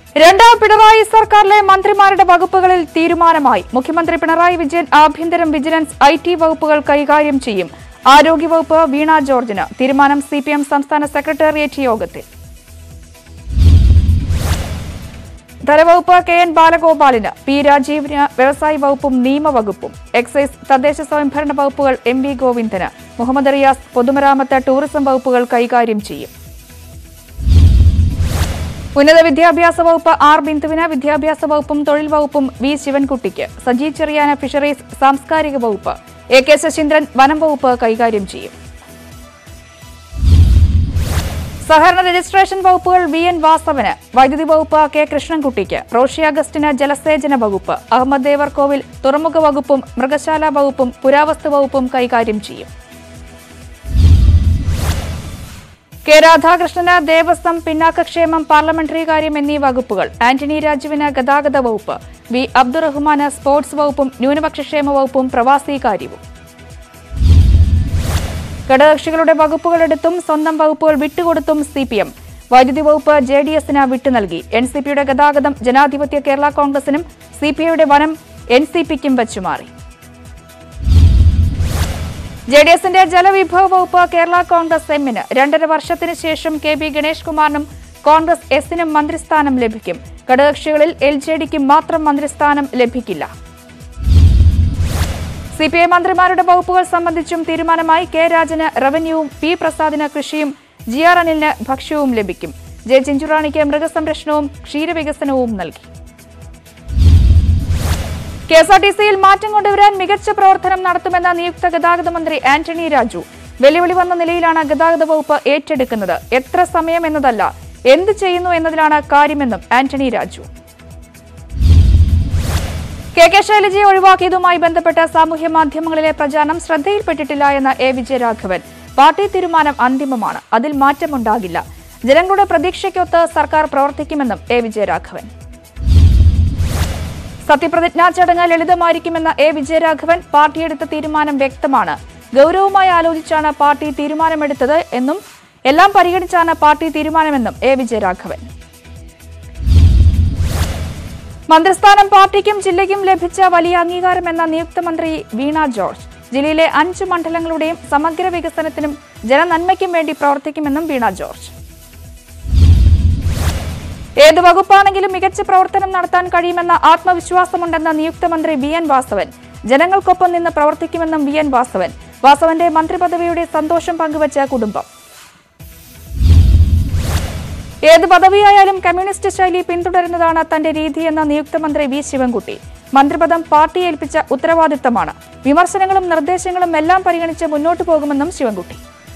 രണ്ടാം പിണറായി സർക്കാരിലെ മന്ത്രിമാരുടെ വകുപ്പുകളിൽ തീരുമാനമായി മുഖ്യമന്ത്രി പിണറായി വിജയൻ ആഭ്യന്തരം വിജിലൻസ് ഐ ടി വകുപ്പുകൾ കൈകാര്യം ചെയ്യും ആരോഗ്യവകുപ്പ് വീണ ജോർജിന് തീരുമാനം സി പി എം സംസ്ഥാന സെക്രട്ടേറിയറ്റ് യോഗത്തിൽ ധനവകുപ്പ് കെ എൻ ബാലഗോപാലിന് പി രാജീവിന് വ്യവസായ വകുപ്പും നിയമവകുപ്പും എക്സൈസ് തദ്ദേശ സ്വയംഭരണ വകുപ്പുകൾ എം വി ഗോവിന്ദന് മുഹമ്മദ് റിയാസ് പൊതുമരാമത്ത് ടൂറിസം വകുപ്പുകൾ കൈകാര്യം ചെയ്യും ഉന്നത വിദ്യാഭ്യാസ വകുപ്പ് ആർ ബിന്ദുവിന് വിദ്യാഭ്യാസ വകുപ്പും തൊഴിൽ വകുപ്പും വി ശിവൻകുട്ടിക്ക് സജീവ് ചെറിയാന ഫിഷറീസ് സാംസ്കാരിക വകുപ്പ് എ കെ ശശീന്ദ്രൻ വനം വകുപ്പ് കൈകാര്യം ചെയ്യും സഹകരണ രജിസ്ട്രേഷൻ വകുപ്പുകൾ വി എൻ വാസവന് വൈദ്യുതി വകുപ്പ് കെ കൃഷ്ണൻകുട്ടിക്ക് റോഷി അഗസ്റ്റിന് ജലസേചന വകുപ്പ് അഹമ്മദ് ദേവർകോവിൽ തുറമുഖ വകുപ്പും മൃഗശാല വകുപ്പും പുരാവസ്തു വകുപ്പും കൈകാര്യം ചെയ്യും കെ രാധാകൃഷ്ണന് ദേവസ്വം പിന്നാക്കക്ഷേമം പാർലമെന്ററി കാര്യം എന്നീ വകുപ്പുകൾ ആന്റണി രാജുവിന് ഗതാഗത വകുപ്പ് വി അബ്ദുറഹ്മാന് സ്പോർട്സ് വകുപ്പും ന്യൂനപക്ഷക്ഷേമ വകുപ്പും പ്രവാസി കാര്യവും ഘടകകക്ഷികളുടെ വകുപ്പുകളെടുത്തും സ്വന്തം വകുപ്പുകൾ വിട്ടുകൊടുത്തും സി പി എം വൈദ്യുതി വകുപ്പ് ജെ ഡി എസിന് വിട്ടുനൽകി എൻ സി പിയുടെ ഗതാഗതം ജനാധിപത്യ കേരള കോൺഗ്രസിനും സി പി ഐയുടെ വനം എൻ സി പിക്കും വച്ചുമാറി ജെ ഡി എസിന്റെ ജലവിഭവ വകുപ്പ് കേരള കോൺഗ്രസ് എമ്മിന് രണ്ടര വർഷത്തിന് ശേഷം കെ ബി ഗണേഷ് കുമാറിനും കോൺഗ്രസ് എസിനും മന്ത്രിസ്ഥാനം ലഭിക്കും ഘടകകക്ഷികളിൽ എൽ ജെ ഡിക്ക് മാത്രം മന്ത്രിസ്ഥാനം ലഭിക്കില്ല സി പി ഐ മന്ത്രിമാരുടെ വകുപ്പുകൾ സംബന്ധിച്ചും തീരുമാനമായി കെ രാജന് റവന്യൂവും പി പ്രസാദിന് കൃഷിയും ജി ആർ അനിലിന് ഭക്ഷ്യവും ലഭിക്കും ജെ ചിഞ്ചുറാണിക്ക് മൃഗസംരക്ഷണവും ക്ഷീരവികസനവും നൽകി കെ എസ് ആർ ടി സിയിൽ മാറ്റം കൊണ്ടുവരാൻ മികച്ച പ്രവർത്തനം നടത്തുമെന്ന നിയുക്ത ഗതാഗത മന്ത്രി ആന്റണി രാജു വെല്ലുവിളി വന്ന നിലയിലാണ് ഗതാഗത വകുപ്പ് ഏറ്റെടുക്കുന്നത് എത്ര സമയം എന്നതല്ല എന്ത് ചെയ്യുന്നു എന്നതിലാണ് കാര്യമെന്നും ആന്റണി രാജു കെ കെ ശൈലജയെ ഒഴിവാക്കിയതുമായി ബന്ധപ്പെട്ട സാമൂഹ്യ മാധ്യമങ്ങളിലെ പ്രചാരണം ശ്രദ്ധയിൽപ്പെട്ടിട്ടില്ല എന്ന എ വിജയരാഘവൻ പാർട്ടി തീരുമാനം അന്തിമമാണ് അതിൽ മാറ്റമുണ്ടാകില്ല ജനങ്ങളുടെ പ്രതീക്ഷയ്ക്കൊത്ത് സർക്കാർ പ്രവർത്തിക്കുമെന്നും എ വിജയരാഘവൻ സത്യപ്രതിജ്ഞാ ചടങ്ങ് ലളിതമായിരിക്കുമെന്ന എ വിജയരാഘവൻ പാർട്ടിയെടുത്ത തീരുമാനം വ്യക്തമാണ് ഗൗരവമായി ആലോചിച്ചാണ് പാർട്ടി തീരുമാനമെടുത്തത് എന്നും എല്ലാം പരിഗണിച്ചാണ് പാർട്ടി തീരുമാനമെന്നും എ വിജയരാഘവൻ മന്ത്രിസ്ഥാനം പാർട്ടിക്കും ജില്ലയ്ക്കും ലഭിച്ച വലിയ അംഗീകാരമെന്ന നിയുക്ത മന്ത്രി വീണ ജോർജ് ജില്ലയിലെ അഞ്ച് മണ്ഡലങ്ങളുടെയും സമഗ്ര വികസനത്തിനും ജനനന്മയ്ക്കും വേണ്ടി പ്രവർത്തിക്കുമെന്നും വീണ ജോർജ് ഏത് വകുപ്പാണെങ്കിലും മികച്ച പ്രവർത്തനം നടത്താൻ കഴിയുമെന്ന ആത്മവിശ്വാസമുണ്ടെന്ന നിയുക്ത മന്ത്രി വി എൻ വാസവൻ ജനങ്ങൾക്കൊപ്പം നിന്ന് പ്രവർത്തിക്കുമെന്നും വി എൻ വാസവൻ വാസവന്റെ മന്ത്രിപദവിയുടെ സന്തോഷം പങ്കുവച്ച കുടുംബം ഏത് പദവിയായാലും കമ്മ്യൂണിസ്റ്റ് ശൈലി പിന്തുടരുന്നതാണ് തന്റെ രീതിയെന്ന നിയുക്ത മന്ത്രി വി ശിവൻകുട്ടി മന്ത്രിപദം പാർട്ടി ഏൽപ്പിച്ച ഉത്തരവാദിത്തമാണ് വിമർശനങ്ങളും നിർദ്ദേശങ്ങളും എല്ലാം പരിഗണിച്ച് മുന്നോട്ടു പോകുമെന്നും ശിവൻകുട്ടി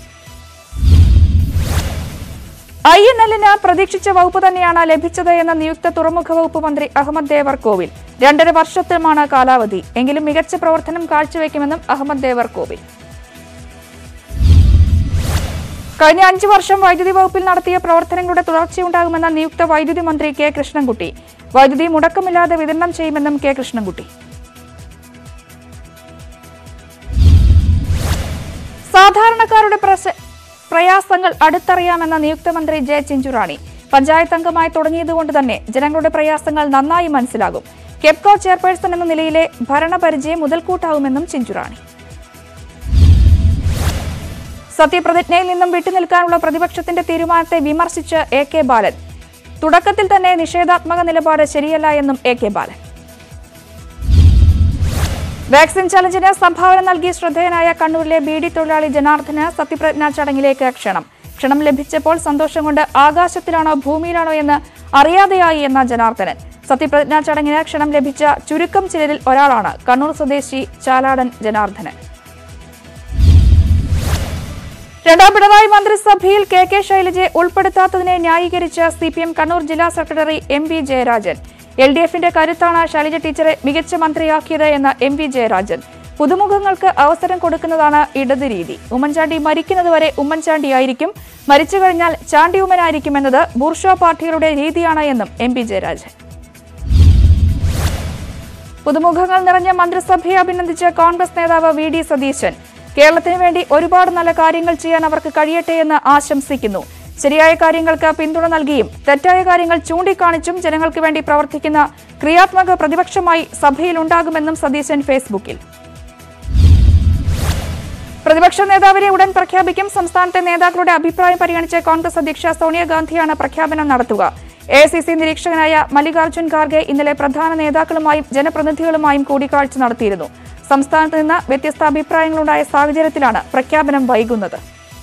ഐ എൻ എല്ലിന് പ്രതീക്ഷിച്ച വകുപ്പ് തന്നെയാണ് ലഭിച്ചത് എന്ന നിയുക്ത തുറമുഖ വകുപ്പ് മന്ത്രി അഹമ്മദ് ദേവർ കോവിൽ രണ്ടര വർഷത്തിലുമാണ് കാലാവധി എങ്കിലും മികച്ച പ്രവർത്തനം കാഴ്ചവെക്കുമെന്നും അഹമ്മദ് ദേവർ കോവിൽ കഴിഞ്ഞ അഞ്ചു വർഷം വൈദ്യുതി വകുപ്പിൽ നടത്തിയ പ്രവർത്തനങ്ങളുടെ തുടർച്ചയുണ്ടാകുമെന്ന നിയുക്ത വൈദ്യുതി മന്ത്രി കെ കൃഷ്ണൻകുട്ടി വൈദ്യുതി മുടക്കമില്ലാതെ വിതരണം ചെയ്യുമെന്നും കെ കൃഷ്ണൻകുട്ടി സാധാരണക്കാരുടെ പ്രശ- പ്രയാസങ്ങൾ അടുത്തറിയാമെന്ന നിയുക്ത മന്ത്രി ജെ ചിഞ്ചുറാണി പഞ്ചായത്ത് അംഗമായി തുടങ്ങിയതുകൊണ്ട് തന്നെ ജനങ്ങളുടെ പ്രയാസങ്ങൾ നന്നായി മനസ്സിലാകും കെപ്കോ ചെയർപേഴ്സൺ എന്ന നിലയിലെ ഭരണപരിചയം മുതൽക്കൂട്ടാവുമെന്നും ചിഞ്ചുറാണി സത്യപ്രതിജ്ഞയിൽ നിന്നും വിട്ടുനിൽക്കാനുള്ള പ്രതിപക്ഷത്തിന്റെ തീരുമാനത്തെ വിമർശിച്ച് എ കെ ബാലൻ തുടക്കത്തിൽ തന്നെ നിഷേധാത്മക നിലപാട് ശരിയല്ല എന്നും എ കെ ബാലൻ വാക്സിൻ ചലഞ്ചിന് സംഭാവന നൽകി ശ്രദ്ധേയനായ കണ്ണൂരിലെ ബീഡി തൊഴിലാളി ജനാർദ്ദന് സത്യപ്രതിജ്ഞാ ചടങ്ങിലേക്ക് ക്ഷണം ക്ഷണം ലഭിച്ചപ്പോൾ സന്തോഷം കൊണ്ട് ആകാശത്തിലാണോ ഭൂമിയിലാണോ എന്ന് അറിയാതെയായി എന്ന ജനാർദ്ദനൻ സത്യപ്രതിജ്ഞാ ചടങ്ങിന് ക്ഷണം ലഭിച്ച ചുരുക്കം ചിലരിൽ ഒരാളാണ് കണ്ണൂർ സ്വദേശി ചാലാടൻ ജനാർദ്ദനൻ രണ്ടാം പിണറായി മന്ത്രിസഭയിൽ കെ കെ ശൈലജയെ ഉൾപ്പെടുത്താത്തതിനെ ന്യായീകരിച്ച സി പി എം കണ്ണൂർ ജില്ലാ secretary M V Jayarajan L D എഫിന്റെ കരുത്താണ് ശൈലജ ടീച്ചറെ മികച്ച മന്ത്രിയാക്കിയത് എന്ന എം വി ജയരാജൻ പുതുമുഖങ്ങൾക്ക് അവസരം കൊടുക്കുന്നതാണ് ഇടത് രീതി ഉമ്മൻചാണ്ടി മരിക്കുന്നതുവരെ ഉമ്മൻചാണ്ടിയായിരിക്കും മരിച്ചു കഴിഞ്ഞാൽ ചാണ്ടി ഉമ്മനായിരിക്കും എന്നത് ബൂർഷോ പാർട്ടികളുടെ രീതിയാണ് എന്നും എം പി ജയരാജൻ പുതുമുഖങ്ങൾ നിറഞ്ഞ മന്ത്രിസഭയെ അഭിനന്ദിച്ച കോൺഗ്രസ് നേതാവ് വി ഡി സതീശൻ കേരളത്തിന് വേണ്ടി ഒരുപാട് നല്ല കാര്യങ്ങൾ ചെയ്യാൻ അവർക്ക് കഴിയട്ടെ എന്ന് ആശംസിക്കുന്നു ശരിയായ കാര്യങ്ങൾക്ക് പിന്തുണ നൽകിയും തെറ്റായ കാര്യങ്ങൾ ചൂണ്ടിക്കാണിച്ചും ജനങ്ങൾക്ക് വേണ്ടി പ്രവർത്തിക്കുന്ന ക്രിയാത്മക പ്രതിപക്ഷമായി സഭയിലുണ്ടാകുമെന്നും സതീശൻ ഫേസ്ബുക്കിൽ പ്രതിപക്ഷ നേതാവിനെ ഉടൻ പ്രഖ്യാപിക്കും സംസ്ഥാനത്തെ നേതാക്കളുടെ അഭിപ്രായം പരിഗണിച്ച് കോൺഗ്രസ് അധ്യക്ഷ സോണിയാഗാന്ധിയാണ് പ്രഖ്യാപനം നടത്തുക എ ഐ സി സി നിരീക്ഷകനായ മല്ലികാർജ്ജുൻ ഖാർഗെ ഇന്നലെ പ്രധാന നേതാക്കളുമായും ജനപ്രതിനിധികളുമായും കൂടിക്കാഴ്ച നടത്തിയിരുന്നു സംസ്ഥാനത്ത് നിന്ന് വ്യത്യസ്ത അഭിപ്രായങ്ങളുണ്ടായ സാഹചര്യത്തിലാണ് പ്രഖ്യാപനം വൈകുന്നത്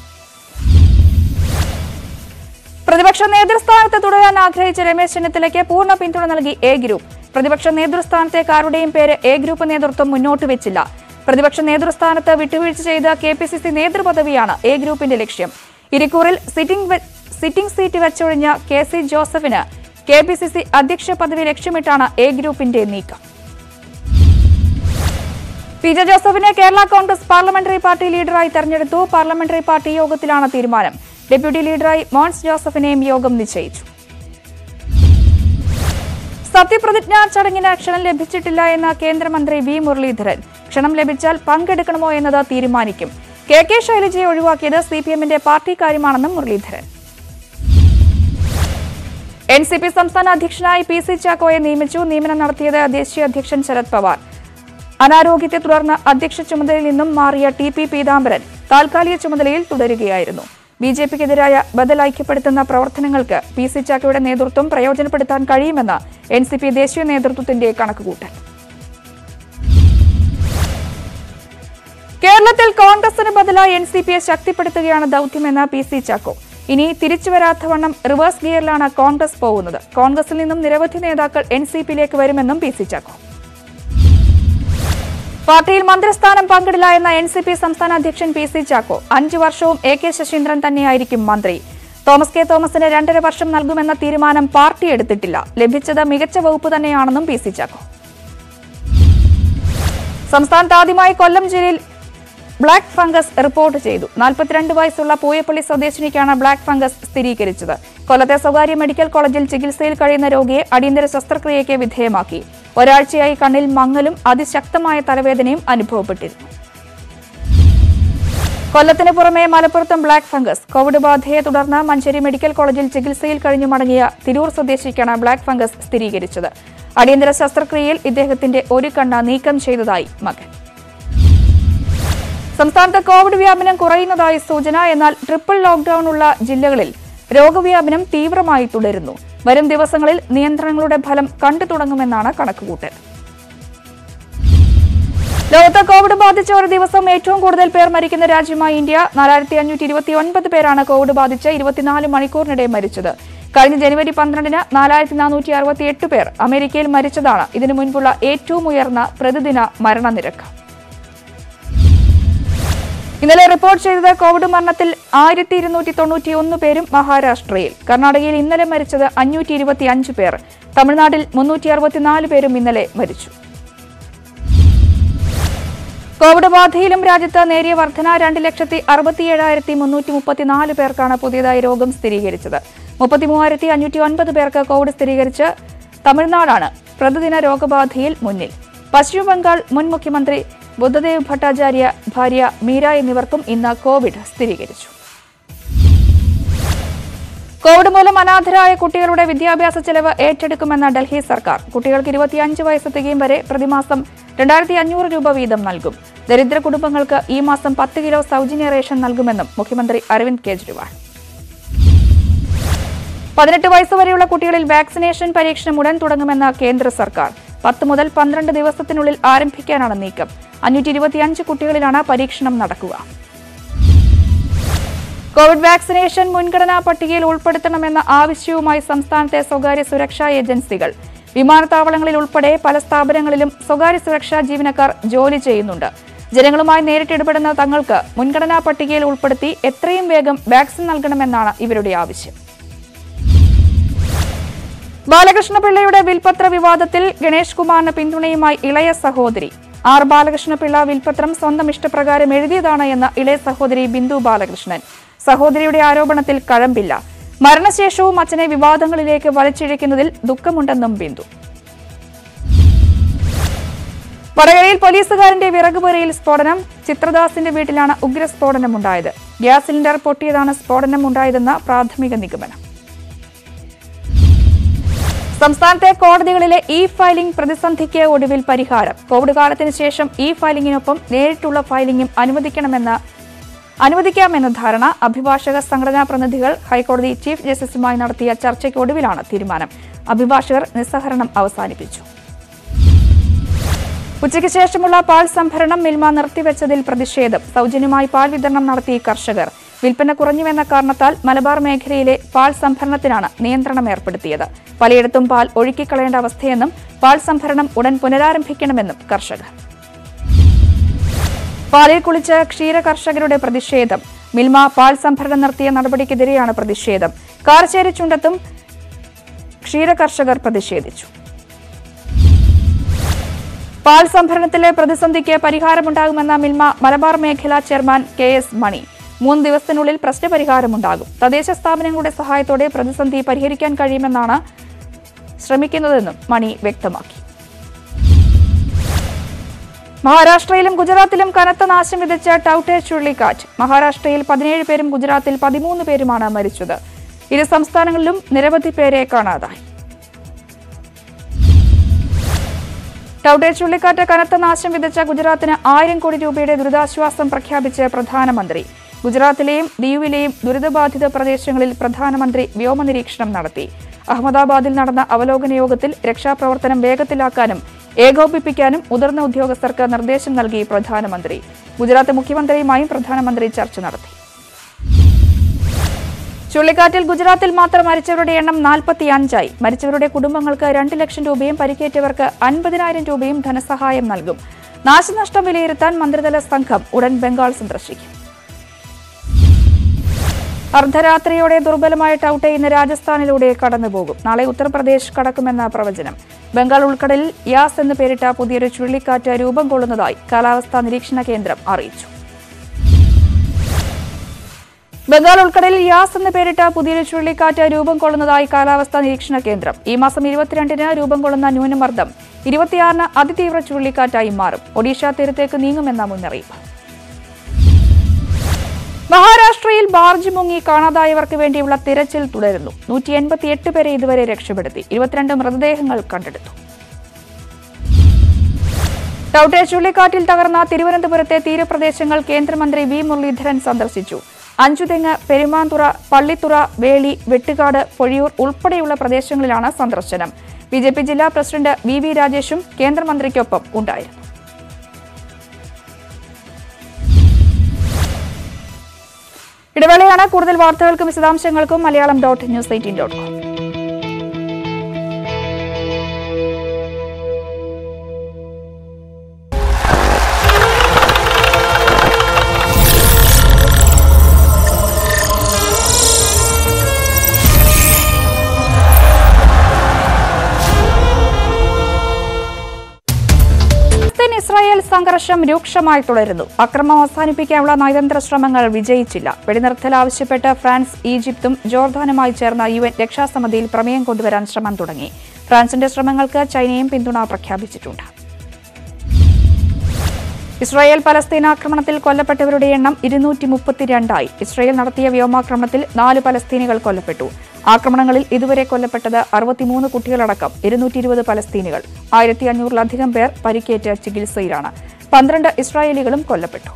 പ്രതിപക്ഷ നേതൃസ്ഥാനത്ത് തുടരാൻ ആഗ്രഹിച്ച രമേശ് ചെന്നിത്തലയ്ക്ക് പൂർണ്ണ പിന്തുണ നൽകി എ ഗ്രൂപ്പ് പ്രതിപക്ഷ നേതൃസ്ഥാനത്തേക്ക് ആരുടെയും പേര് എ ഗ്രൂപ്പ് നേതൃത്വം മുന്നോട്ട് വെച്ചില്ല പ്രതിപക്ഷ നേതൃസ്ഥാനത്ത് വിട്ടുവീഴ്ച ചെയ്ത കെ പി സി സി നേതൃപദവിയാണ് എ ഗ്രൂപ്പിന്റെ ലക്ഷ്യം ഇരിക്കൂറിൽ സിറ്റിംഗ് വെ- സിറ്റിംഗ് സീറ്റ് വെച്ചൊഴിഞ്ഞ കെ സി ജോസഫിന് കെ പി സി സി അധ്യക്ഷ പദവി ലക്ഷ്യമിട്ടാണ് എ ഗ്രൂപ്പിന്റെ നീക്കം പി ജെ ജോസഫിനെ കേരള കോൺഗ്രസ് പാർലമെന്ററി പാർട്ടി ലീഡറായി തെരഞ്ഞെടുത്തു പാർലമെന്ററി പാർട്ടി യോഗത്തിലാണ് തീരുമാനം ഡെപ്യൂട്ടി ലീഡറായി മോൻസ് ജോസഫിനെയും യോഗം നിശ്ചയിച്ചു സത്യപ്രതിജ്ഞാ ചടങ്ങിന് ക്ഷണം ലഭിച്ചിട്ടില്ല എന്ന കേന്ദ്രമന്ത്രി വി മുരളീധരൻ ക്ഷണം ലഭിച്ചാൽ പങ്കെടുക്കണമോ എന്നത് തീരുമാനിക്കും കെ കെ ശൈലജയെ ഒഴിവാക്കിയത് സി പി എമ്മിന്റെ പാർട്ടി കാര്യമാണെന്നും മുരളീധരൻ എൻ സി പി സംസ്ഥാന അധ്യക്ഷനായി പി സി ചാക്കോയെ നിയമിച്ചു നിയമനം നടത്തിയത് ദേശീയ അധ്യക്ഷൻ ശരത് പവാർ അനാരോഗ്യത്തെ തുടർന്ന് അധ്യക്ഷ ചുമതലയിൽ നിന്നും മാറിയ ടി പി പീതാംബരൻ താൽക്കാലിക ചുമതലയിൽ തുടരുകയായിരുന്നു ബി ജെ പിക്കെതിരായ ബദൽ ഐക്യപ്പെടുത്തുന്ന പ്രവർത്തനങ്ങൾക്ക് പി സി ചാക്കോയുടെ നേതൃത്വം പ്രയോജനപ്പെടുത്താൻ കഴിയുമെന്ന് എൻ സി പി ദേശീയ നേതൃത്വത്തിന്റെ കണക്കുകൂട്ടൽ കേരളത്തിൽ കോൺഗ്രസിന് ബദലായി എൻ സി പിയെ ശക്തിപ്പെടുത്തുകയാണ് ദൌത്യമെന്ന് പി സി ചാക്കോ ഇനി തിരിച്ചുവരാത്തവണ്ണം റിവേഴ്സ് ഗിയറിലാണ് കോൺഗ്രസ് പോകുന്നത് കോൺഗ്രസിൽ നിന്നും നിരവധി നേതാക്കൾ എൻ സി പിയിലേക്ക് വരുമെന്നും പി സി ചാക്കോ പാർട്ടിയിൽ മന്ത്രിസ്ഥാനം പങ്കിടില്ല എന്ന എൻ സി പി സംസ്ഥാന അധ്യക്ഷൻ പി സി ചാക്കോ അഞ്ചു വർഷവും എ കെ ശശീന്ദ്രൻ തന്നെയായിരിക്കും മന്ത്രി തോമസ് കെ തോമസിന് രണ്ടര വർഷം നൽകുമെന്ന തീരുമാനം പാർട്ടി എടുത്തിട്ടില്ല ലഭിച്ചത് മികച്ച വകുപ്പ് തന്നെയാണെന്നും പി സി ചാക്കോ സംസ്ഥാനത്ത് ആദ്യമായി കൊല്ലം ജില്ലയിൽ ബ്ലാക്ക് ഫംഗസ് റിപ്പോർട്ട് ചെയ്തു നാൽപ്പത്തിരണ്ട് വയസ്സുള്ള പൂയപ്പള്ളി സ്വദേശിനിക്കാണ് ബ്ലാക്ക് ഫംഗസ് സ്ഥിരീകരിച്ചത് കൊല്ലത്തെ സ്വകാര്യ മെഡിക്കൽ കോളേജിൽ ചികിത്സയിൽ കഴിയുന്ന രോഗിയെ അടിയന്തര ശസ്ത്രക്രിയയ്ക്ക് വിധേയമാക്കി ഒരാഴ്ചയായി കണ്ണിൽ മങ്ങലും അതിശക്തമായ തലവേദനയും അനുഭവപ്പെട്ടിരുന്നു കൊല്ലത്തിന് പുറമെ മലപ്പുറത്തും ബ്ലാക്ക് ഫംഗസ് കോവിഡ് ബാധയെ തുടർന്ന് മഞ്ചേരി മെഡിക്കൽ കോളേജിൽ ചികിത്സയിൽ കഴിഞ്ഞു മടങ്ങിയ തിരൂർ സ്വദേശിക്കാണ് ബ്ലാക്ക് ഫംഗസ് സ്ഥിരീകരിച്ചത് അടിയന്തര ശസ്ത്രക്രിയയിൽ ഇദ്ദേഹത്തിന്റെ ഒരു കണ്ണ് നീക്കം ചെയ്തതായി മകൻ സംസ്ഥാനത്ത് കോവിഡ് വ്യാപനം കുറയുന്നതായി സൂചന എന്നാൽ ട്രിപ്പിൾ ലോക്ഡൌൺ ഉള്ള ജില്ലകളിൽ രോഗവ്യാപനം തീവ്രമായി തുടരുന്നു വരും ദിവസങ്ങളിൽ നിയന്ത്രണങ്ങളുടെ ഫലം കണ്ടു തുടങ്ങുമെന്നാണ് കണക്കുകൂട്ടൽ ലോകത്ത് കോവിഡ് ബാധിച്ച ഒരു ദിവസം ഏറ്റവും കൂടുതൽ പേർ മരിക്കുന്ന രാജ്യമായി ഇന്ത്യ നാലായിരത്തി അഞ്ഞൂറ്റി ഇരുപത്തി ഒൻപത് പേരാണ് കോവിഡ് ബാധിച്ച് ഇരുപത്തിനാല് മണിക്കൂറിനിടെ മരിച്ചത് കഴിഞ്ഞ ജനുവരി പന്ത്രണ്ടിന് നാലായിരത്തി നാനൂറ്റി അറുപത്തി എട്ട് പേർ അമേരിക്കയിൽ മരിച്ചതാണ് ഇതിനു മുൻപുള്ള ഏറ്റവും ഉയർന്ന പ്രതിദിന മരണനിരക്ക് ഇന്നലെ റിപ്പോർട്ട് ചെയ്തത് കോവിഡ് മരണത്തിൽ ആയിരത്തി ഇരുന്നൂറ്റി തൊണ്ണൂറ്റി ഒന്ന് പേരും മഹാരാഷ്ട്രയിൽ കർണാടകയിൽ ഇന്നലെ മരിച്ചത് അഞ്ഞൂറ്റി ഇരുപത്തി അഞ്ച് പേർ തമിഴ്നാട്ടിൽ മുന്നൂറ്റി അറുപത്തിനാല് പേരും ഇന്നലെ മരിച്ചു കോവിഡ് ബാധയിലും രാജ്യത്ത് നേരിയ വർധന രണ്ട് ലക്ഷത്തി അറുപത്തിയേഴായിരത്തി മുന്നൂറ്റി മുപ്പത്തിനാല് പേർക്കാണ് പുതിയതായി രോഗം സ്ഥിരീകരിച്ചത് മുപ്പത്തിമൂവായിരത്തി അഞ്ഞൂറ്റി ഒൻപത് പേർക്ക് കോവിഡ് സ്ഥിരീകരിച്ച് തമിഴ്നാടാണ് പ്രതിദിന രോഗബാധയിൽ മുന്നിൽ പശ്ചിമ ബംഗാൾ മുൻ മുഖ്യമന്ത്രി ബുദ്ധദേവ് ഭട്ടാചാര്യ ഭാര്യ മീര എന്നിവർക്കും ഇന്ന് കോവിഡ് സ്ഥിരീകരിച്ചു കോവിഡ് മൂലം അനാഥരായ കുട്ടികളുടെ വിദ്യാഭ്യാസ ചെലവ് ഏറ്റെടുക്കുമെന്ന ഡൽഹി സർക്കാർ കുട്ടികൾക്ക് ഇരുപത്തിയഞ്ച് വയസ്സ് തികയും വരെ പ്രതിമാസം രണ്ടായിരത്തി അഞ്ഞൂറ് രൂപ വീതം നൽകും ദരിദ്ര കുടുംബങ്ങൾക്ക് ഈ മാസം പത്ത് കിലോ സൗജന്യ റേഷൻ നൽകുമെന്നും മുഖ്യമന്ത്രി അരവിന്ദ് കെജ്രിവാൾ പതിനെട്ട് വയസ്സ് വരെയുള്ള കുട്ടികളിൽ വാക്സിനേഷൻ പരീക്ഷണം ഉടൻ തുടങ്ങുമെന്ന കേന്ദ്ര സർക്കാർ പത്ത് മുതൽ പന്ത്രണ്ട് ദിവസത്തിനുള്ളിൽ ആരംഭിക്കാനാണ് നീക്കം അഞ്ഞൂറ്റി ഇരുപത്തിയഞ്ച് കുട്ടികളിലാണ് പരീക്ഷണം നടക്കുക കോവിഡ് വാക്സിനേഷൻ മുൻഗണനാ പട്ടികയിൽ ഉൾപ്പെടുത്തണമെന്ന ആവശ്യവുമായി സംസ്ഥാനത്തെ സ്വകാര്യ സുരക്ഷാ ഏജൻസികൾ വിമാനത്താവളങ്ങളിൽ ഉൾപ്പെടെ പല സ്ഥാപനങ്ങളിലും സ്വകാര്യ സുരക്ഷാ ജീവനക്കാർ ജോലി ചെയ്യുന്നുണ്ട് ജനങ്ങളുമായി നേരിട്ട് ഇടപെടുന്ന തങ്ങൾക്ക് മുൻഗണനാ പട്ടികയിൽ ഉൾപ്പെടുത്തി എത്രയും വേഗം വാക്സിൻ നൽകണമെന്നാണ് ഇവരുടെ ആവശ്യം ബാലകൃഷ്ണപിള്ളയുടെ വിൽപത്ര വിവാദത്തിൽ ഗണേഷ് കുമാറിന് പിന്തുണയുമായി ഇളയ സഹോദരി ആർ ബാലകൃഷ്ണപിള്ള വിൽപത്രം സ്വന്തം ഇഷ്ടപ്രകാരം എഴുതിയതാണ് എന്ന ഇളയ സഹോദരി ബിന്ദു ബാലകൃഷ്ണൻ സഹോദരിയുടെ ആരോപണത്തിൽ കഴമ്പില്ല മരണശേഷവും അച്ഛനെ വിവാദങ്ങളിലേക്ക് വലിച്ചിഴയ്ക്കുന്നതിൽ ദുഃഖമുണ്ടെന്നും ബിന്ദു വടകരയിൽ പോലീസുകാരന്റെ വിറകുപുരയിൽ സ്ഫോടനം ചിത്രദാസിന്റെ വീട്ടിലാണ് ഉഗ്രസ്ഫോടനമുണ്ടായത് ഗ്യാസ് സിലിണ്ടർ പൊട്ടിയതാണ് സ്ഫോടനം ഉണ്ടായതെന്ന പ്രാഥമിക നിഗമനം സംസ്ഥാനത്തെ കോടതികളിലെ ഇ ഫയലിംഗ് പ്രതിസന്ധിക്ക് ഒടുവിൽ പരിഹാരം കോവിഡ് കാലത്തിന് ശേഷം ഇ ഫയലിംഗിനൊപ്പം നേരിട്ടുള്ള ഫയലിംഗും അനുവദിക്കണമെന്ന അനുവദിക്കാമെന്ന ധാരണ അഭിഭാഷക സംഘടനാ പ്രതിനിധികൾ ഹൈക്കോടതി ചീഫ് ജസ്റ്റിസുമായി നടത്തിയ ചർച്ചയ്ക്കൊടുവിലാണ് തീരുമാനം അഭിഭാഷകർ നിസ്സഹരണം അവസാനിപ്പിച്ചു ഉച്ചയ്ക്ക് ശേഷമുള്ള പാൽ സംഭരണം മിൽമ നിർത്തിവെച്ചതിൽ പ്രതിഷേധം സൗജന്യമായി പാൽ വിതരണം നടത്തി കർഷകർ വിൽപ്പന കുറഞ്ഞുവെന്ന കാരണത്താൽ മലബാർ മേഖലയിലെ പാൽ സംഭരണത്തിനാണ് നിയന്ത്രണം ഏർപ്പെടുത്തിയത് പലയിടത്തും പാൽ ഒഴുക്കിക്കളയേണ്ട അവസ്ഥയെന്നും പാൽ സംഭരണം ഉടൻ പുനരാരംഭിക്കണമെന്നും കർഷകർ പാലിൽ കുളിച്ച് ക്ഷീര കർഷകരുടെ പ്രതിഷേധം മിൽമ പാൽ സംഭരണം നിർത്തിയ നടപടിക്കെതിരെയാണ് പ്രതിഷേധം കാർച്ചേരി ചുണ്ടത്തും ക്ഷീര കർഷകർ പ്രതിഷേധിച്ചു പാൽ സംഭരണത്തിലെ പ്രതിസന്ധിക്ക് പരിഹാരമുണ്ടാകുമെന്ന മിൽമ മലബാർ മേഖലാ ചെയർമാൻ കെ എസ് മണി മൂന്ന് ദിവസത്തിനുള്ളിൽ പ്രശ്നപരിഹാരമുണ്ടാകും തദ്ദേശ സ്ഥാപനങ്ങളുടെ സഹായത്തോടെ പ്രതിസന്ധി പരിഹരിക്കാൻ കഴിയുമെന്നാണ് ശ്രമിക്കുന്നതെന്നും മണി വ്യക്തമാക്കി മഹാരാഷ്ട്രയിലും ഗുജറാത്തിലും കനത്ത നാശം വിതച്ച ടൌട്ടെ ചുഴലിക്കാറ്റ് മഹാരാഷ്ട്രയിൽ പതിനേഴ് പേരും ഗുജറാത്തിൽ പതിമൂന്ന് പേരുമാണ് മരിച്ചത് ഇരു സംസ്ഥാനങ്ങളിലും നിരവധി പേരെ കാണാതായി ടൌട്ടെ ചുഴലിക്കാറ്റ് കനത്ത നാശം വിതച്ച ഗുജറാത്തിന് ആയിരം കോടി രൂപയുടെ ദുരിതാശ്വാസം പ്രഖ്യാപിച്ച് പ്രധാനമന്ത്രി ഗുജറാത്തിലെയും ദിയുവിലെയും ദുരിതബാധിത പ്രദേശങ്ങളിൽ പ്രധാനമന്ത്രി വ്യോമനിരീക്ഷണം നടത്തി അഹമ്മദാബാദിൽ നടന്ന അവലോകന യോഗത്തിൽ രക്ഷാപ്രവർത്തനം വേഗത്തിലാക്കാനും ഏകോപിപ്പിക്കാനും മുതിർന്ന ഉദ്യോഗസ്ഥർക്ക് നിർദ്ദേശം നൽകി പ്രധാനമന്ത്രി ഗുജറാത്ത് മുഖ്യമന്ത്രിയുമായും പ്രധാനമന്ത്രി ചർച്ച നടത്തി ചുഴലിക്കാറ്റിൽ ഗുജറാത്തിൽ മാത്രം മരിച്ചവരുടെ എണ്ണം നാൽപ്പത്തി അഞ്ചായി മരിച്ചവരുടെ കുടുംബങ്ങൾക്ക് രണ്ട് ലക്ഷം രൂപയും പരിക്കേറ്റവർക്ക് അൻപതിനായിരം രൂപയും ധനസഹായം നൽകും നാശനഷ്ടം വിലയിരുത്താൻ മന്ത്രിതല സംഘം ഉടൻ ബംഗാൾ സന്ദർശിക്കും അർദ്ധരാത്രിയോടെ ദുർബലമായ ടൌട്ടെ ഇന്ന് രാജസ്ഥാനിലൂടെ കടന്നുപോകും നാളെ ഉത്തർപ്രദേശ് കടക്കുമെന്ന പ്രവചനം ബംഗാൾ ഉൾക്കടലിൽ യാസ് എന്ന് പേരിട്ട പുതിയൊരു ചുഴലിക്കാറ്റ് രൂപം കൊള്ളുന്നതായി കാലാവസ്ഥാ നിരീക്ഷണ കേന്ദ്രം അറിയിച്ചു ബംഗാൾ ഉൾക്കടലിൽ യാസ് എന്ന് പേരിട്ട പുതിയൊരു ചുഴലിക്കാറ്റ് രൂപം കൊള്ളുന്നതായി കാലാവസ്ഥാ നിരീക്ഷണ കേന്ദ്രം ഈ മാസം ഇരുപത്തിരണ്ടിന് രൂപം കൊള്ളുന്ന ന്യൂനമർദ്ദം ഇരുപത്തിയാറിന് അതിതീവ്ര ചുഴലിക്കാറ്റായി മാറും ഒഡീഷ തീരത്തേക്ക് നീങ്ങുമെന്ന മുന്നറിയിപ്പ് മഹാരാഷ്ട്രയിൽ ബാർജ് മുങ്ങി കാണാതായവർക്ക് വേണ്ടിയുള്ള തിരച്ചിൽ തുടരുന്നു നൂറ്റി എൺപത്തിയെട്ട് പേരെ ഇതുവരെ രക്ഷപ്പെടുത്തി ഇരുപത്തിരണ്ട് മൃതദേഹങ്ങൾ കണ്ടെടുത്തു ടൌട്ടെ ചുഴലിക്കാറ്റിൽ തകർന്ന തിരുവനന്തപുരത്തെ തീരപ്രദേശങ്ങൾ കേന്ദ്രമന്ത്രി വി മുരളീധരൻ സന്ദർശിച്ചു അഞ്ചുതെങ്ങ് പെരുമാന്തുറ പള്ളിത്തുറ വേളി വെട്ടുകാട് പൊഴിയൂർ ഉൾപ്പെടെയുള്ള പ്രദേശങ്ങളിലാണ് സന്ദർശനം ബി ജെ പി ജില്ലാ പ്രസിഡന്റ് വി വി രാജേഷും കേന്ദ്രമന്ത്രിക്കൊപ്പം ഉണ്ടായിരുന്നു ഇടവേളയാണ് കൂടുതൽ വാർത്തകൾക്കും വിശദാംശങ്ങൾക്കും Malayalam dot news eighteen dot com Palestine Israel സംഘർഷം രൂക്ഷമായി തുടരുന്നു അക്രമം അവസാനിപ്പിക്കാനുള്ള നയതന്ത്ര ശ്രമങ്ങൾ വിജയിച്ചില്ല വെടിനിർത്തൽ ആവശ്യപ്പെട്ട് ഫ്രാൻസ് ഈജിപ്തും ജോർദാനുമായി ചേർന്ന യു എൻ രക്ഷാസമിതിയിൽ പ്രമേയം കൊണ്ടുവരാൻ ശ്രമം തുടങ്ങി ഫ്രാൻസിന്റെ ശ്രമങ്ങൾക്ക് ചൈനയും പിന്തുണ പ്രഖ്യാപിച്ചിട്ടുണ്ട് ഇസ്രായേൽ പലസ്തീൻ ആക്രമണത്തിൽ കൊല്ലപ്പെട്ടവരുടെ എണ്ണം ഇരുന്നൂറ്റി മുപ്പത്തിരണ്ടായി ഇസ്രായേൽ നടത്തിയ വ്യോമാക്രമണത്തിൽ നാല് പലസ്തീനികൾ കൊല്ലപ്പെട്ടു ആക്രമണങ്ങളിൽ ഇതുവരെ കൊല്ലപ്പെട്ടത് അറുപത്തിമൂന്ന് കുട്ടികളടക്കം ഇരുന്നൂറ്റി ഇരുപത് പലസ്തീനികൾ ആയിരത്തി അഞ്ഞൂറിലധികം പേർ പരിക്കേറ്റ് ചികിത്സയിലാണ് പന്ത്രണ്ട് ഇസ്രായേലികളും കൊല്ലപ്പെട്ടു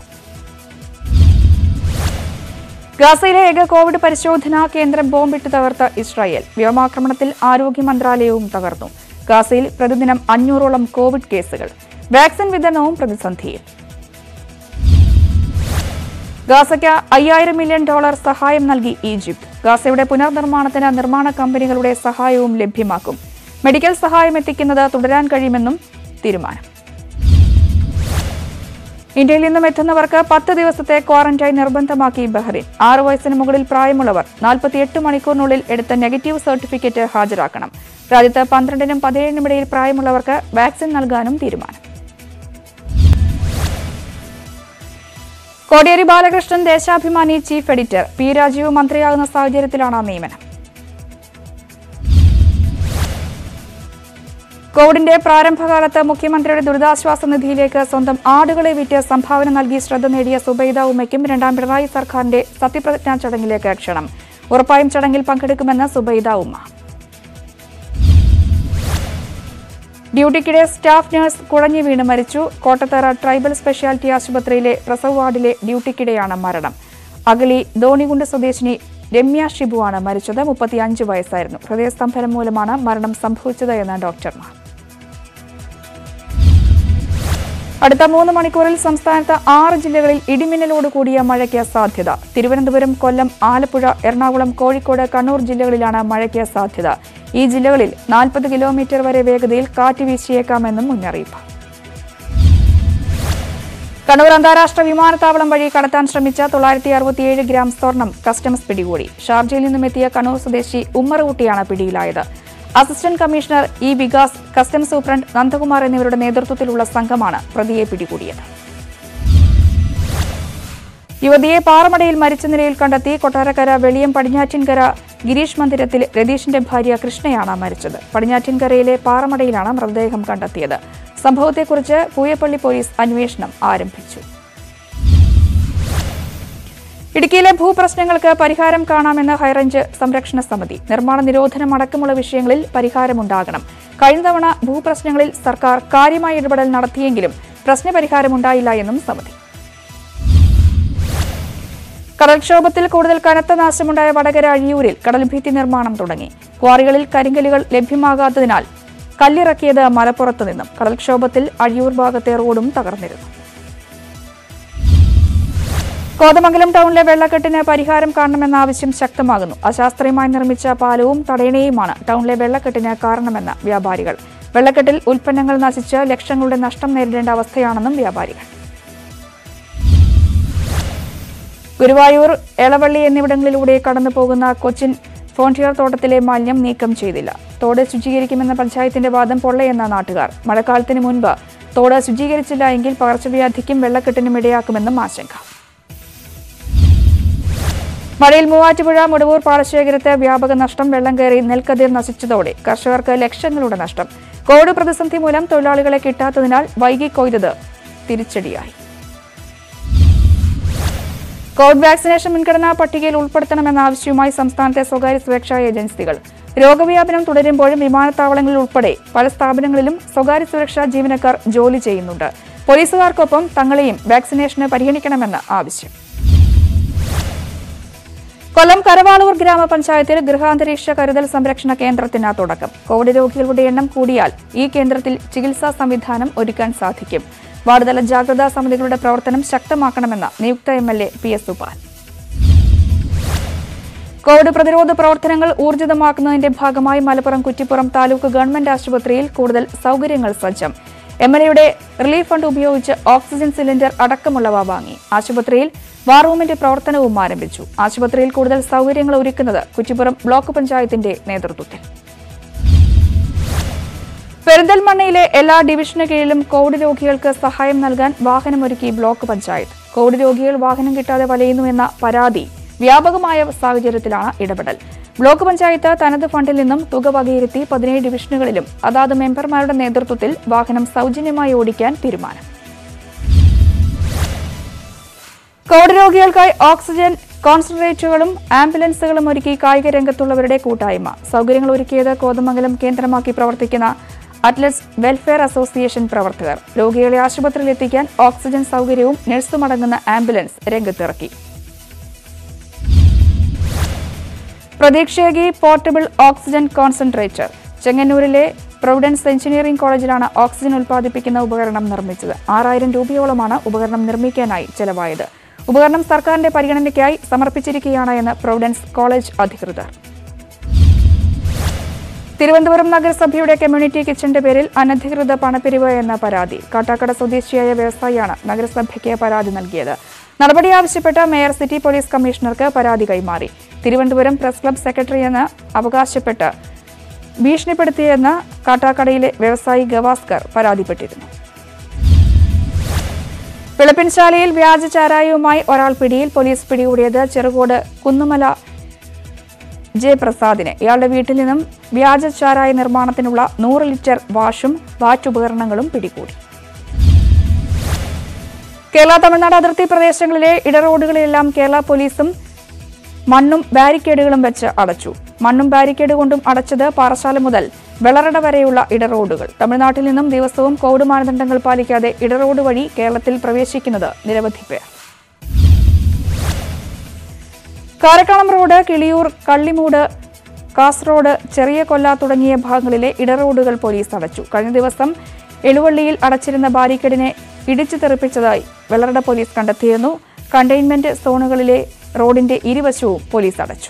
ഗാസയിലെ ഏക കോവിഡ് പരിശോധനാ കേന്ദ്രം ബോംബിട്ട് തകർത്ത ഇസ്രായേൽ വ്യോമാക്രമണത്തിൽ ആരോഗ്യ മന്ത്രാലയവും തകർന്നു ഗാസയിൽ പ്രതിദിനം അഞ്ഞൂറോളം കോവിഡ് കേസുകൾ വാക്സിൻ വിതരണവും പ്രതിസന്ധിയിൽ ഗാസയ്ക്ക് അയ്യായിരം മില്യൺ ഡോളർ സഹായം നൽകി ഈജിപ്ത് ഗാസയുടെ പുനർനിർമ്മാണത്തിന് നിർമ്മാണ കമ്പനികളുടെ സഹായവും ലഭ്യമാക്കും മെഡിക്കൽ സഹായം എത്തിക്കുന്നത് തുടരാൻ കഴിയുമെന്നും തീരുമാനം ഇന്ത്യയിൽ നിന്നും എത്തുന്നവർക്ക് പത്ത് ദിവസത്തെ ക്വാറന്റൈൻ നിർബന്ധമാക്കി ബഹ്റിൻ ആറ് വയസ്സിന് മുകളിൽ പ്രായമുള്ളവർ നാൽപ്പത്തിയെട്ട് മണിക്കൂറിനുള്ളിൽ എടുത്ത നെഗറ്റീവ് സർട്ടിഫിക്കറ്റ് ഹാജരാക്കണം രാജ്യത്ത് പന്ത്രണ്ടിനും പതിനേഴിനും ഇടയിൽ പ്രായമുള്ളവർക്ക് വാക്സിൻ നൽകാനും തീരുമാനം Kodiyeri Balakrishnan Deshabhimani chief editor P Rajeev മന്ത്രിയാകുന്ന സാഹചര്യത്തിലാണ് നിയമനം കോവിഡിന്റെ പ്രാരംഭകാലത്ത് മുഖ്യമന്ത്രിയുടെ ദുരിതാശ്വാസ നിധിയിലേക്ക് സ്വന്തം ആടുകളെ വിറ്റ് സംഭാവന നൽകി ശ്രദ്ധ നേടിയ സുബൈദ ഉമ്മയ്ക്കും രണ്ടാം പിണറായി സർക്കാരിന്റെ സത്യപ്രതിജ്ഞാ ചടങ്ങിലേക്ക് ക്ഷണം ഉറപ്പായും ചടങ്ങിൽ പങ്കെടുക്കുമെന്ന് സുബൈദ ഉമ്മ ഡ്യൂട്ടിക്കിടെ സ്റ്റാഫ് നഴ്സ് കുഴഞ്ഞു വീണ് മരിച്ചു കോട്ടത്തറ ട്രൈബൽ സ്പെഷ്യാലിറ്റി ആശുപത്രിയിലെ പ്രസവ വാർഡിലെ ഡ്യൂട്ടിക്കിടെയാണ് മരണം അഗളി ധോണികുണ്ട് സ്വദേശിനി രമ്യ ഷിബുവാണ് മരിച്ചത് മുപ്പത്തിയഞ്ച് വയസ്സായിരുന്നു ഹൃദയസ്തംഭനം മൂലമാണ് മരണം സംഭവിച്ചത് എന്ന് ഡോക്ടർമാർ അടുത്ത മൂന്ന് മണിക്കൂറിൽ സംസ്ഥാനത്ത് ആറ് ജില്ലകളിൽ ഇടിമിന്നലോട് കൂടിയ മഴയ്ക്ക് സാധ്യത തിരുവനന്തപുരം കൊല്ലം ആലപ്പുഴ എറണാകുളം കോഴിക്കോട് കണ്ണൂർ ജില്ലകളിലാണ് മഴയ്ക്ക് സാധ്യത ഈ ജില്ലകളിൽ നാൽപ്പത് കിലോമീറ്റർ വരെ വേഗതയിൽ കാറ്റ് വീശിയേക്കാമെന്നും മുന്നറിയിപ്പ് കണ്ണൂർ അന്താരാഷ്ട്ര വിമാനത്താവളം വഴി കടത്താൻ ശ്രമിച്ച തൊള്ളായിരത്തി അറുപത്തിയേഴ് ഗ്രാം സ്വർണം കസ്റ്റംസ് പിടികൂടി ഷാർജയിൽ നിന്നും എത്തിയ കണ്ണൂർ സ്വദേശി ഉമ്മറുകുട്ടിയാണ് പിടിയിലായത് assistant commissioner E Vikas customs superintendent Nandakumar എന്നിവരുടെ നേതൃത്വത്തിലുള്ള സംഘമാണ് പ്രതിയെ പിടികൂടിയത് യുവതിയെ പാറമടയിൽ മരിച്ച നിലയിൽ കണ്ടെത്തി കൊട്ടാരക്കര വെളിയം പടിഞ്ഞാറ്റിൻകര ഗിരീഷ് മന്ദിരത്തിൽ രതീഷിന്റെ ഭാര്യ കൃഷ്ണയാണ് മരിച്ചത് പടിഞ്ഞാറ്റിൻകരയിലെ പാറമടയിലാണ് മൃതദേഹം കണ്ടെത്തിയത് സംഭവത്തെക്കുറിച്ച് പൂയപ്പള്ളി പോലീസ് അന്വേഷണം ആരംഭിച്ചു ഇടുക്കിയിലെ ഭൂപ്രശ്നങ്ങൾക്ക് പരിഹാരം കാണാമെന്ന് ഹൈറേഞ്ച് സംരക്ഷണ സമിതി നിർമ്മാണ നിരോധനം അടക്കമുള്ള വിഷയങ്ങളിൽ പരിഹാരമുണ്ടാകണം കഴിഞ്ഞ തവണ ഭൂപ്രശ്നങ്ങളിൽ സർക്കാർ കാര്യമായ ഇടപെടൽ നടത്തിയെങ്കിലും പ്രശ്നപരിഹാരമുണ്ടായില്ല എന്നും സമിതി കടൽക്ഷോഭത്തിൽ കൂടുതൽ കനത്ത നാശമുണ്ടായ വടകര അഴിയൂരിൽ കടൽഭിത്തി നിർമ്മാണം തുടങ്ങി ക്വാറികളിൽ കരിങ്കല്ലുകൾ ലഭ്യമാകാത്തതിനാൽ കല്ലിറക്കിയത് മലപ്പുറത്തു നിന്നും കടൽക്ഷോഭത്തിൽ അഴിയൂർ ഭാഗത്തെ റോഡും തകർന്നിരുന്നു കോതമംഗലം ടൗണിലെ വെള്ളക്കെട്ടിന് പരിഹാരം കാണണമെന്ന ആവശ്യം ശക്തമാകുന്നു അശാസ്ത്രീയമായി നിർമ്മിച്ച പാലവും തടയണയുമാണ് ടൗണിലെ വെള്ളക്കെട്ടിന് കാരണമെന്ന് വ്യാപാരികൾ വെള്ളക്കെട്ടിൽ ഉൽപ്പന്നങ്ങൾ നശിച്ച് ലക്ഷങ്ങളുടെ നഷ്ടം നേരിടേണ്ട അവസ്ഥയാണെന്നും വ്യാപാരികൾ ഗുരുവായൂർ എളവള്ളി എന്നിവിടങ്ങളിലൂടെ കടന്നു പോകുന്ന കൊച്ചിൻ ഫോണ്ടിയർ തോട്ടത്തിലെ മാലിന്യം നീക്കം ചെയ്തില്ല തോട് ശുചീകരിക്കുമെന്ന പഞ്ചായത്തിന്റെ വാദം പൊള്ളയെന്ന നാട്ടുകാർ മഴക്കാലത്തിന് മുൻപ് തോട് ശുചീകരിച്ചില്ല എങ്കിൽ പകർച്ചവ്യാധിക്കും വെള്ളക്കെട്ടിനും ഇടയാക്കുമെന്നും ആശങ്ക മഴയിൽ മൂവാറ്റുപുഴ മുടവൂർ പാടശേഖരത്ത് വ്യാപക നഷ്ടം വെള്ളം കയറി നെൽക്കതിർ നശിച്ചതോടെ കർഷകർക്ക് ലക്ഷങ്ങളുടെ നഷ്ടം കോവിഡ് പ്രതിസന്ധി മൂലം തൊഴിലാളികളെ കിട്ടാത്തതിനാൽ വൈകി കൊയ്തത് തിരിച്ചടിയായി കോവിഡ് വാക്സിനേഷൻ മുൻഗണനാ പട്ടികയിൽ ഉൾപ്പെടുത്തണമെന്ന ആവശ്യവുമായി സംസ്ഥാനത്തെ സ്വകാര്യ സുരക്ഷാ ഏജൻസികൾ രോഗവ്യാപനം തുടരുമ്പോഴും വിമാനത്താവളങ്ങളിൽ ഉൾപ്പെടെ പല സ്ഥാപനങ്ങളിലും സ്വകാര്യ സുരക്ഷാ ജീവനക്കാർ ജോലി ചെയ്യുന്നുണ്ട് പോലീസുകാർക്കൊപ്പം തങ്ങളെയും വാക്സിനേഷന് പരിഗണിക്കണമെന്ന് ആവശ്യം കൊല്ലം കരവാളൂർ ഗ്രാമപഞ്ചായത്തിൽ ഗൃഹാന്തരീക്ഷ കരുതൽ സംരക്ഷണ കേന്ദ്രത്തിന് തുടക്കം കോവിഡ് രോഗികളുടെ എണ്ണം കൂടിയാൽ ഈ കേന്ദ്രത്തിൽ ചികിത്സാ സംവിധാനം ഒരുക്കാൻ സാധിക്കും വാർഡുതല ജാഗ്രതാ സമിതികളുടെ പ്രവർത്തനം ശക്തമാക്കണമെന്ന് നിയുക്ത M L A P S Supal Covid പ്രതിരോധ പ്രവർത്തനങ്ങൾ ഊർജിതമാക്കുന്നതിന്റെ ഭാഗമായി മലപ്പുറം കുറ്റിപ്പുറം താലൂക്ക് ഗവൺമെന്റ് ആശുപത്രിയിൽ കൂടുതൽ സൗകര്യങ്ങൾ സജ്ജം എം എൽ എയുടെ റിലീഫ് ഫണ്ട് ഉപയോഗിച്ച് ഓക്സിജൻ സിലിണ്ടർ അടക്കമുള്ളവ വാങ്ങി ആശുപത്രിയിൽ വാർ റൂമിന്റെ പ്രവർത്തനവും ആരംഭിച്ചു ആശുപത്രിയിൽ കൂടുതൽ സൗകര്യങ്ങൾ ഒരുക്കുന്നത് കുറ്റിപ്പുറം ബ്ലോക്ക് പഞ്ചായത്തിന്റെ നേതൃത്വത്തിൽ പെരിന്തൽമണ്ണയിലെ എല്ലാ ഡിവിഷന് കീഴിലും കോവിഡ് രോഗികൾക്ക് സഹായം നൽകാൻ വാഹനമൊരുക്കി ബ്ലോക്ക് പഞ്ചായത്ത് കോവിഡ് രോഗികൾ വാഹനം കിട്ടാതെ വലയുന്നുവെന്ന പരാതി വ്യാപകമായ സാഹചര്യത്തിലാണ് ഇടപെടൽ ബ്ലോക്ക് പഞ്ചായത്ത് തനത് ഫണ്ടിൽ നിന്നും തുക വകയിരുത്തി പതിനേഴ് ഡിവിഷനുകളിലും അതാത് മെമ്പർമാരുടെ നേതൃത്വത്തിൽ വാഹനം സൗജന്യമായി ഓടിക്കാൻ തീരുമാനം കോവിഡ് രോഗികൾക്കായി ഓക്സിജൻ കോൺസെൻട്രേറ്റുകളും ആംബുലൻസുകളും ഒരുക്കി കായിക രംഗത്തുള്ളവരുടെ കൂട്ടായ്മ സൗകര്യങ്ങൾ ഒരുക്കിയത് കോതമംഗലം കേന്ദ്രമാക്കി പ്രവർത്തിക്കുന്ന അത്ലറ്റ്സ് വെൽഫെയർ അസോസിയേഷൻ പ്രവർത്തകർ രോഗികളെ ആശുപത്രിയിൽ എത്തിക്കാൻ ഓക്സിജൻ സൗകര്യവും നഴ്സും അടങ്ങുന്ന ആംബുലൻസ് രംഗത്തിറക്കി പ്രതീക്ഷയേകി പോർട്ടബിൾ ഓക്സിജൻ കോൺസെൻട്രേറ്റർ ചെങ്ങന്നൂരിലെ പ്രൊവിഡൻസ് എഞ്ചിനീയറിംഗ് കോളേജിലാണ് ഓക്സിജൻ ഉൽപ്പാദിപ്പിക്കുന്ന ഉപകരണം നിർമ്മിച്ചത് ആറായിരം രൂപയോളമാണ് ഉപകരണം നിർമ്മിക്കാനായി ചെലവായത് ഉപകരണം സർക്കാരിന്റെ പരിഗണനയ്ക്കായി സമർപ്പിച്ചിരിക്കുകയാണ് എന്ന് പ്രൊവിഡൻസ് കോളേജ് അധികൃതർ തിരുവനന്തപുരം നഗരസഭയുടെ കമ്മ്യൂണിറ്റി കിച്ചന്റെ പേരിൽ അനധികൃത പണപ്പിരിവ് എന്ന പരാതി കാട്ടാക്കട സ്വദേശിയായ വ്യവസായിയാണ് നഗരസഭയ്ക്ക് പരാതി നൽകിയത് നടപടി ആവശ്യപ്പെട്ട് മേയർ സിറ്റി പോലീസ് കമ്മീഷണർക്ക് പരാതി കൈമാറി തിരുവനന്തപുരം പ്രസ് ക്ലബ് സെക്രട്ടറി എന്ന് അവകാശപ്പെട്ട് ഭീഷണിപ്പെടുത്തിയെന്ന് കാട്ടാക്കടയിലെ വ്യവസായി ഗവാസ്കർ പരാതിപ്പെട്ടിരുന്നു വെളുപ്പിൻശാലയിൽ വ്യാജ ചാരായവുമായി ഒരാൾ പിടിയിൽ പോലീസ് പിടികൂടിയത് ചെറുകോട് കുന്നുമല ജെ പ്രസാദിന് ഇയാളുടെ വീട്ടിൽ നിന്നും വ്യാജ ചാരായ നിർമ്മാണത്തിനുള്ള നൂറ് ലിറ്റർ വാഷും വാറ്റുപകരണങ്ങളും പിടികൂടി കേരള തമിഴ്നാട് അതിർത്തി പ്രദേശങ്ങളിലെ ഇടറോഡുകളിലെല്ലാം കേരള പോലീസും മണ്ണും ബാരിക്കേഡുകളും വെച്ച് അടച്ചു മണ്ണും ബാരിക്കേഡ് കൊണ്ടും അടച്ചത് പാറശാല മുതൽ വെളറട വരെയുള്ള ഇടറോഡുകൾ തമിഴ്നാട്ടിൽ നിന്നും ദിവസവും കോവിഡ് മാനദണ്ഡങ്ങൾ പാലിക്കാതെ ഇടറോഡ് വഴി കേരളത്തിൽ പ്രവേശിക്കുന്നത് നിരവധി പേർ കാരക്കാളം റോഡ് കിളിയൂർ കള്ളിമൂട് കാസറോഡ് ചെറിയ കൊല്ല തുടങ്ങിയ ഭാഗങ്ങളിലെ ഇടറോഡുകൾ പോലീസ് അടച്ചു കഴിഞ്ഞ ദിവസം എളുവള്ളിയിൽ അടച്ചിരുന്ന ബാരിക്കേഡിനെ ഇടിച്ചു തെറിപ്പിച്ചതായി വെള്ളറട പോലീസ് കണ്ടെത്തിയിരുന്നു കണ്ടെയ്ൻമെന്റ് സോണുകളിലെ റോഡിന്റെ ഇരുവശവും പോലീസ് അടച്ചു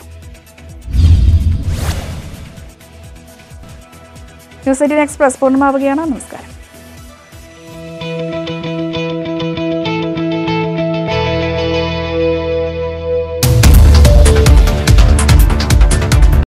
ന്യൂസ് എയ്റ്റീൻ എക്സ്പ്രസ് പൂർണ്ണമാവുകയാണ് നമസ്കാരം